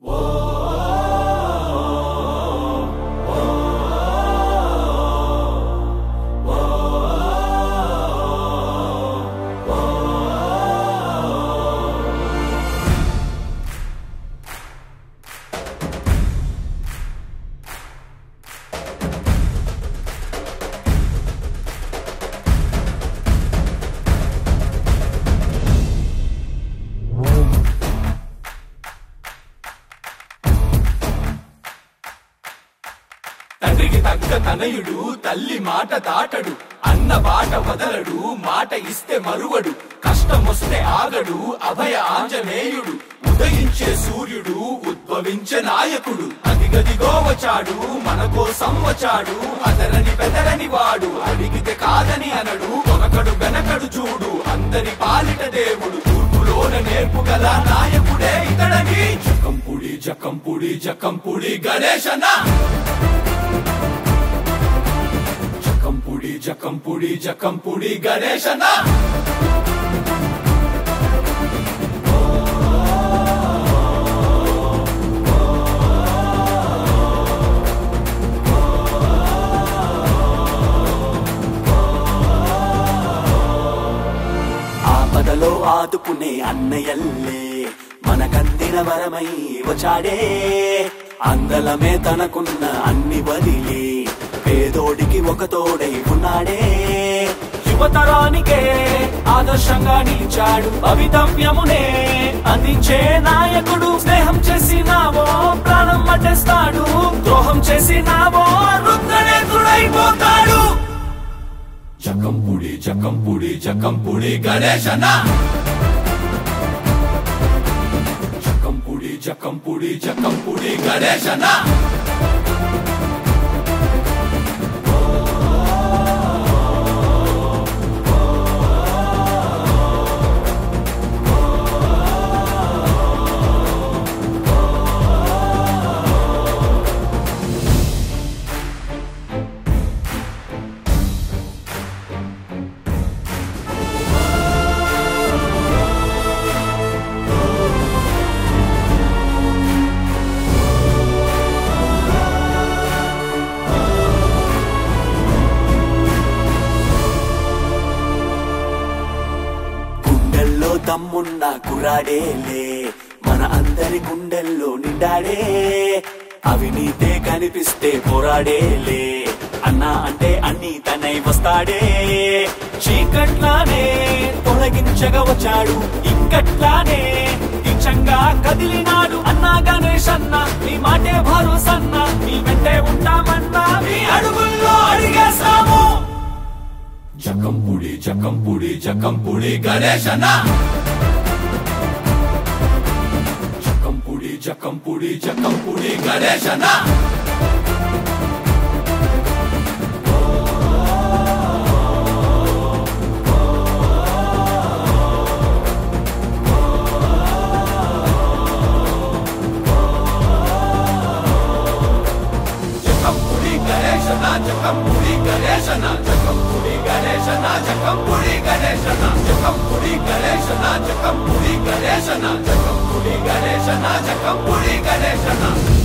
తండ్రికి తగ్గ తనయుడు తల్లి మాట దాటడు అన్న బాట వదలడు మాట ఇస్తే మరువడు కష్టమొస్తే ఆగడు అభయ ఆంజనేయుడు ఉదయించే సూర్యుడు ఉద్భవించే నాయకుడు అదిగదిగో వచ్చాడు మన కోసం వచ్చాడు అదరని బెదరని వాడు అడిగితే కాదని అనడు కొనకడు వెనకడు చూడు అందరి పాలిట దేవుడు తూర్పులోన నేర్పు గల నాయకుడే ఇతడని జకంపుడి జకంపుడి జకంపుడి గణేశన జకంపుడి జకంపుడి జకంపుడి గణేశన ఆపదలో ఆదుకునే అన్నయల్లే మనకందిన వరమై వచ్చాడే అందలమే తనకున్న అన్ని వదిలి పేదోడికి ఒక తోడై ఉన్నాడే యువతరానికే ఆదర్శంగా నిలిచాడు భవితవ్యమునే అందించే నాయకుడు స్నేహం చేసినావో ప్రాణం పట్టేస్తాడు ద్రోహం చేసినావో రుద్రనేతుడైపోతాడు జకంపుడి జకంపుడి జకంపుడి గణేశన జకంపుడి జకంపుడి జకంపుడి గణేశన గుండెల్లో దమ్మున్న కురాడేలే మన అందరి గుండెల్లో నిండాడే అవినీతే కనిపిస్తే పోరాడేలే అన్నా అంటే అన్ని తనై వస్తాడే చీకట్లానే తొలగించగా వచ్చాడు ఇంకట్లానే దీక్షంగా కదిలినాడు అన్నా గణేష్ అన్న నీ మాటే భరోసన్న నీ వెంటే ఉంటామన్నా మీ అడుగుల్లో అడిగేస్తాము జకంపుడి జకంపుడి జకంపుడి గణేశన జకంపుడి జకంపుడి జకంపుడి గణేశన జకంపుడి గణేశన జకంపుడి గణేశన జకంపుడి గణేశన జకంపుడి గణేశన జకంపుడి గణేశన జకంపుడి గణేశన జకంపుడి గణేశన జకంపుడి గణేశన